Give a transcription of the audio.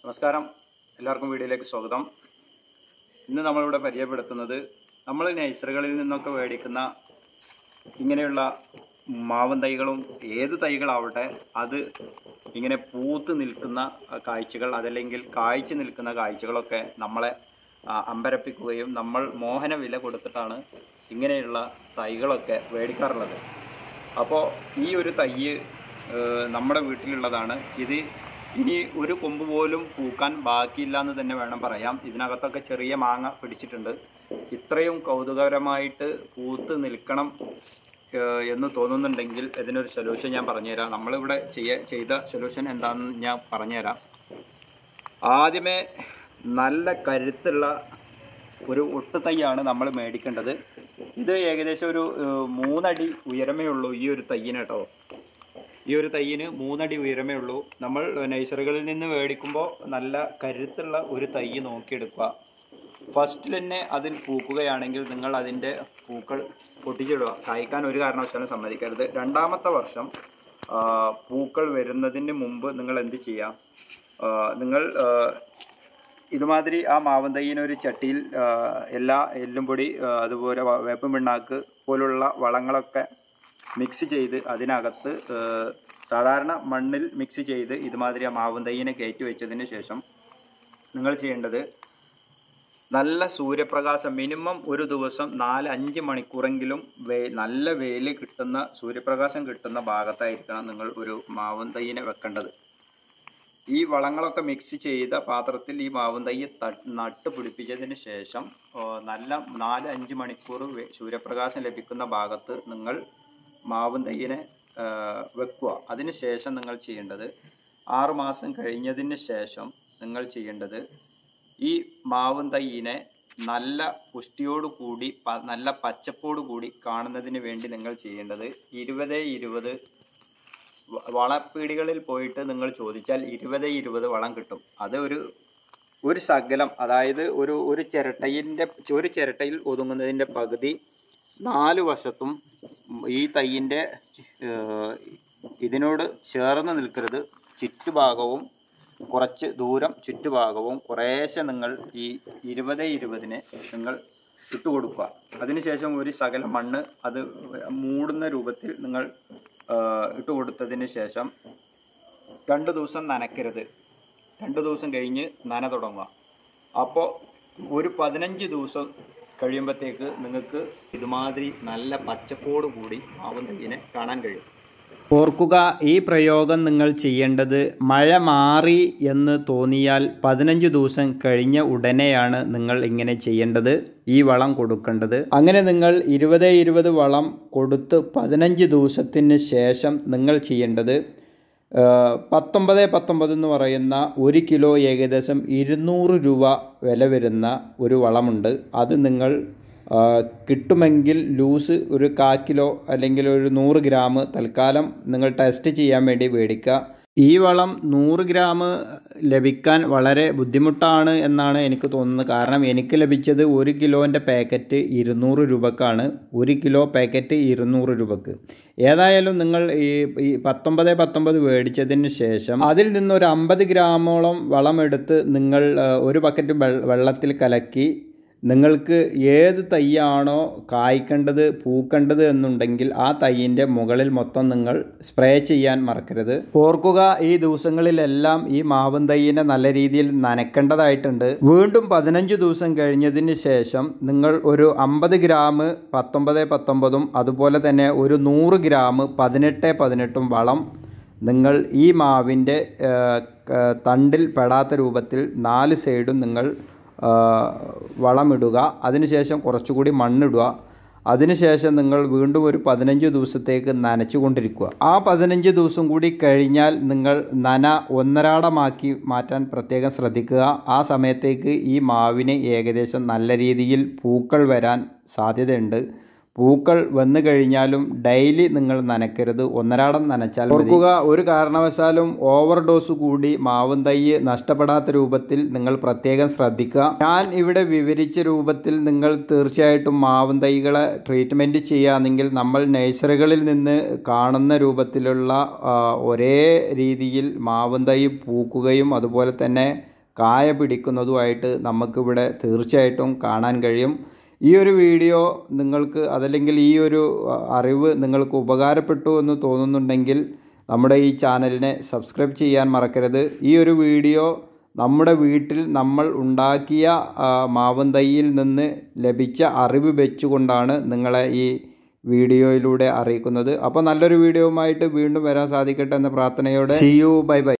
നമസ്കാരം എല്ലാവർക്കും വീഡിയോയിലേക്ക് സ്വാഗതം ഇന്ന് നമ്മളിവിടെ പരിചയപ്പെടുത്തുന്നത് നമ്മൾ നഴ്സറികളിൽ നിന്നൊക്കെ മേടിക്കുന്ന ഇങ്ങനെയുള്ള മാവൻ തൈകളും ഏത് തൈകളാവട്ടെ അത് ഇങ്ങനെ പൂത്ത് നിൽക്കുന്ന ആ, കാഴ്ചകൾ അതല്ലെങ്കിൽ കായ്ച്ചു നിൽക്കുന്ന കാഴ്ചകളൊക്കെ നമ്മളെ ആ, അമ്പരപ്പിക്കുകയും നമ്മൾ മോഹന വില കൊടുത്തിട്ടാണ് ഇങ്ങനെയുള്ള തൈകളൊക്കെ മേടിക്കാറുള്ളത് അപ്പോൾ ഈ ഒരു തൈ ഏഹ്, നമ്മുടെ വീട്ടിലുള്ളതാണ് ഇത് ഇനി ഒരു കൊമ്പ് പോലും പൂക്കാൻ ബാക്കിയില്ല എന്ന് തന്നെ വേണം പറയാം ഇതിനകത്തൊക്കെ ചെറിയ മാങ്ങ പിടിച്ചിട്ടുണ്ട് ഇത്രയും കൗതുകകരമായിട്ട് പൂത്ത് നിൽക്കണം ഏഹ്, എന്ന് തോന്നുന്നുണ്ടെങ്കിൽ ഇതിനൊരു സൊല്യൂഷൻ ഞാൻ പറഞ്ഞുതരാം നമ്മളിവിടെ ചെയ്യ ചെയ്ത സൊല്യൂഷൻ എന്താണെന്ന് ഞാൻ പറഞ്ഞുതരാം ആദ്യമേ നല്ല കരുത്തുള്ള ഒരു ഒട്ട് തൈയാണ് നമ്മൾ മേടിക്കേണ്ടത് ഇത് ഏകദേശം ഒരു ഏഹ്, മൂന്നടി ഉയരമേ ഉള്ളൂ ഈ ഒരു തയ്യിന് കേട്ടോ ഈ ഒരു തയ്യിന് മൂന്നടി ഉയരമേ ഉള്ളൂ നമ്മൾ നഴ്സറികളിൽ നിന്ന് മേടിക്കുമ്പോൾ നല്ല കരുത്തുള്ള ഒരു തൈ നോക്കിയെടുക്കുക ഫസ്റ്റിൽ തന്നെ അതിൽ പൂക്കുകയാണെങ്കിൽ നിങ്ങൾ അതിൻ്റെ പൂക്കൾ പൊട്ടിച്ചിടുക കായ്ക്കാൻ ഒരു കാരണവശാലും സമ്മതിക്കരുത് രണ്ടാമത്തെ വർഷം ആ, പൂക്കൾ വരുന്നതിന് മുമ്പ് നിങ്ങൾ എന്ത് ചെയ്യാം ആ, നിങ്ങൾ ആ, ഇതുമാതിരി ആ മാവൻ തൈയിന് ഒരു ചട്ടിയിൽ ആ, എല്ലാ എല്ലും പൊടി ആ, അതുപോലെ വ- വേപ്പും പിണ്ണാക്ക് പോലുള്ള വളങ്ങളൊക്കെ മിക്സ് ചെയ്ത് അതിനകത്ത് ആ, സാധാരണ മണ്ണിൽ മിക്സ് ചെയ്ത് ഇതുമാതിരി ആ മാവൻ തൈയിനെ കയറ്റി വെച്ചതിന് ശേഷം നിങ്ങൾ ചെയ്യേണ്ടത് നല്ല സൂര്യപ്രകാശം മിനിമം ഒരു ദിവസം നാല് അഞ്ച് മണിക്കൂറെങ്കിലും വേ നല്ല വെയിൽ കിട്ടുന്ന സൂര്യപ്രകാശം കിട്ടുന്ന ഭാഗത്തായിരിക്കണം നിങ്ങൾ ഒരു മാവൻ തൈയിനെ വെക്കേണ്ടത് ഈ വളങ്ങളൊക്കെ മിക്സ് ചെയ്ത പാത്രത്തിൽ ഈ മാവും തൈ ത- നട്ട് പിടിപ്പിച്ചതിന് ശേഷം ആ, നല്ല നാല് അഞ്ച് മണിക്കൂർ വെ- സൂര്യപ്രകാശം ലഭിക്കുന്ന ഭാഗത്ത് നിങ്ങൾ മാവും തൈയിനെ ആ, വെക്കുക അതിന് ശേഷം നിങ്ങൾ ചെയ്യേണ്ടത് ആറ് മാസം കഴിഞ്ഞതിന് ശേഷം നിങ്ങൾ ചെയ്യേണ്ടത് ഈ മാവും തൈയിനെ നല്ല പുഷ്ടിയോട് കൂടി പ- നല്ല പച്ചപ്പോട് കൂടി കാണുന്നതിന് വേണ്ടി നിങ്ങൾ ചെയ്യേണ്ടത് ഇരുപത് ഇരുപത് വ- വളപ്പീടികളിൽ പോയിട്ട് നിങ്ങൾ ചോദിച്ചാൽ ഇരുപത് ഇരുപത് വളം കിട്ടും അത് ഒരു ഒരു ശകലം അതായത് ഒരു ഒരു ചിരട്ടയിൻ്റെ ഒരു ചിരട്ടയിൽ ഒതുങ്ങുന്നതിൻ്റെ പകുതി നാല് വശത്തും ഈ തൈയിൻ്റെ ഇതിനോട് ചേർന്ന് നിൽക്കരുത് ചുറ്റുഭാഗവും കുറച്ച് ദൂരം ചുറ്റുഭാഗവും കുറേശ്ശെ നിങ്ങൾ ഈ ഇരുപത് ഇരുപതിന് നിങ്ങൾ ഇട്ട് കൊടുക്കുക അതിനുശേഷം ഒരു ശകലം മണ്ണ് അത് മൂടുന്ന രൂപത്തിൽ നിങ്ങൾ ആ, ഇട്ട് കൊടുത്തതിന് ശേഷം രണ്ട് ദിവസം നനയ്ക്കരുത് രണ്ട് ദിവസം കഴിഞ്ഞ് നന തുടങ്ങുക അപ്പോൾ ഒരു പതിനഞ്ച് ദിവസം കഴിയുമ്പോഴത്തേക്ക് നിങ്ങൾക്ക് ഇതുമാതിരി നല്ല പച്ചപ്പോട് കൂടി മാവും തയ്യിനെ കാണാൻ കഴിയും ഓർക്കുക ഈ പ്രയോഗം നിങ്ങൾ ചെയ്യേണ്ടത് മഴ മാറി എന്ന് തോന്നിയാൽ പതിനഞ്ച് ദിവസം കഴിഞ്ഞ ഉടനെയാണ് നിങ്ങൾ ഇങ്ങനെ ചെയ്യേണ്ടത് ഈ വളം കൊടുക്കേണ്ടത് അങ്ങനെ നിങ്ങൾ ഇരുപത് ഇരുപത് വളം കൊടുത്ത് പതിനഞ്ച് ദിവസത്തിന് ശേഷം നിങ്ങൾ ചെയ്യേണ്ടത് പത്തൊമ്പത് പത്തൊമ്പത് എന്ന് പറയുന്ന ഒരു കിലോ ഏകദേശം ഇരുന്നൂറ് രൂപ വില വരുന്ന ഒരു വളമുണ്ട് അത് നിങ്ങൾ ആ, കിട്ടുമെങ്കിൽ ലൂസ് ഒരു കാ കിലോ അല്ലെങ്കിൽ ഒരു നൂറ് ഗ്രാം തൽക്കാലം നിങ്ങൾ ടെസ്റ്റ് ചെയ്യാൻ വേണ്ടി മേടിക്കുക ഈ വളം നൂറ് ഗ്രാം ലഭിക്കാൻ വളരെ ബുദ്ധിമുട്ടാണ് എന്നാണ് എനിക്ക് തോന്നുന്നത് കാരണം എനിക്ക് ലഭിച്ചത് ഒരു കിലോൻ്റെ പാക്കറ്റ് ഇരുന്നൂറ് രൂപക്കാണ് ഒരു കിലോ പാക്കറ്റ് ഇരുന്നൂറ് രൂപക്ക് ഏതായാലും നിങ്ങൾ ഈ ഈ പത്തൊമ്പത് പത്തൊമ്പത് മേടിച്ചതിന് ശേഷം അതിൽ നിന്ന് ഒരു അമ്പത് ഗ്രാമോളം വളമെടുത്ത് നിങ്ങൾ ആ, ഒരു ബക്കറ്റ് വെള്ള- വെള്ളത്തിൽ കലക്കി നിങ്ങൾക്ക് ഏത് തൈയാണോ കായ്ക്കേണ്ടത് പൂക്കേണ്ടത് എന്നുണ്ടെങ്കിൽ ആ തൈയിൻ്റെ മുകളിൽ മൊത്തം നിങ്ങൾ സ്പ്രേ ചെയ്യാൻ മറക്കരുത് ഓർക്കുക ഈ ദിവസങ്ങളിലെല്ലാം ഈ മാവും തൈയിനെ നല്ല രീതിയിൽ നനയ്ക്കേണ്ടതായിട്ടുണ്ട് വീണ്ടും പതിനഞ്ച് ദിവസം കഴിഞ്ഞതിന് ശേഷം നിങ്ങൾ ഒരു അമ്പത് ഗ്രാം പത്തൊമ്പത് പത്തൊമ്പതും അതുപോലെ തന്നെ ഒരു നൂറ് ഗ്രാം പതിനെട്ട് പതിനെട്ടും വളം നിങ്ങൾ ഈ മാവിൻ്റെ ഏഹ്, ക- തണ്ടിൽ പെടാത്ത രൂപത്തിൽ നാല് സൈഡും നിങ്ങൾ ആ, വളമിടുക അതിനുശേഷം കുറച്ചുകൂടി മണ്ണിടുക അതിനുശേഷം നിങ്ങൾ വീണ്ടും ഒരു പതിനഞ്ച് ദിവസത്തേക്ക് നനച്ചുകൊണ്ടിരിക്കുക ആ പതിനഞ്ച് ദിവസം കൂടി കഴിഞ്ഞാൽ നിങ്ങൾ നന ഒന്നരാടമാക്കി മാറ്റാൻ പ്രത്യേകം ശ്രദ്ധിക്കുക ആ സമയത്തേക്ക് ഈ മാവിന് ഏകദേശം നല്ല രീതിയിൽ പൂക്കൾ വരാൻ സാധ്യതയുണ്ട് പൂക്കൾ വന്നു കഴിഞ്ഞാലും ഡെയിലി നിങ്ങൾ നനയ്ക്കരുത് ഒന്നരാടം നനച്ചാൽ ഓർക്കുക ഒരു കാരണവശാലും ഓവർ ഡോസ് കൂടി മാവും തൈ നഷ്ടപ്പെടാത്ത രൂപത്തിൽ നിങ്ങൾ പ്രത്യേകം ശ്രദ്ധിക്കുക ഞാൻ ഇവിടെ വിവരിച്ച രൂപത്തിൽ നിങ്ങൾ തീർച്ചയായിട്ടും മാവും തൈകളെ ട്രീറ്റ്മെൻറ്റ് ചെയ്യുകയാണെങ്കിൽ നമ്മൾ നഴ്സറികളിൽ നിന്ന് കാണുന്ന രൂപത്തിലുള്ള ആ, ഒരേ രീതിയിൽ മാവും തൈ പൂക്കുകയും അതുപോലെ തന്നെ കായ പിടിക്കുന്നതുമായിട്ട് നമുക്കിവിടെ തീർച്ചയായിട്ടും കാണാൻ കഴിയും ഈ ഒരു വീഡിയോ നിങ്ങൾക്ക് അതല്ലെങ്കിൽ ഈ ഒരു അ, അറിവ് നിങ്ങൾക്ക് ഉപകാരപ്പെട്ടു എന്ന് തോന്നുന്നുണ്ടെങ്കിൽ നമ്മുടെ ഈ ചാനലിനെ സബ്സ്ക്രൈബ് ചെയ്യാൻ മറക്കരുത് ഈ ഒരു വീഡിയോ നമ്മുടെ വീട്ടിൽ നമ്മൾ ഉണ്ടാക്കിയ ആ, മാവും തൈയിൽ നിന്ന് ലഭിച്ച അറിവ് വെച്ചുകൊണ്ടാണ് നിങ്ങളെ ഈ വീഡിയോയിലൂടെ അറിയിക്കുന്നത് അപ്പോൾ നല്ലൊരു വീഡിയോവുമായിട്ട് വീണ്ടും വരാൻ സാധിക്കട്ടെ എന്ന പ്രാർത്ഥനയോടെ സി യു ബൈ ബൈ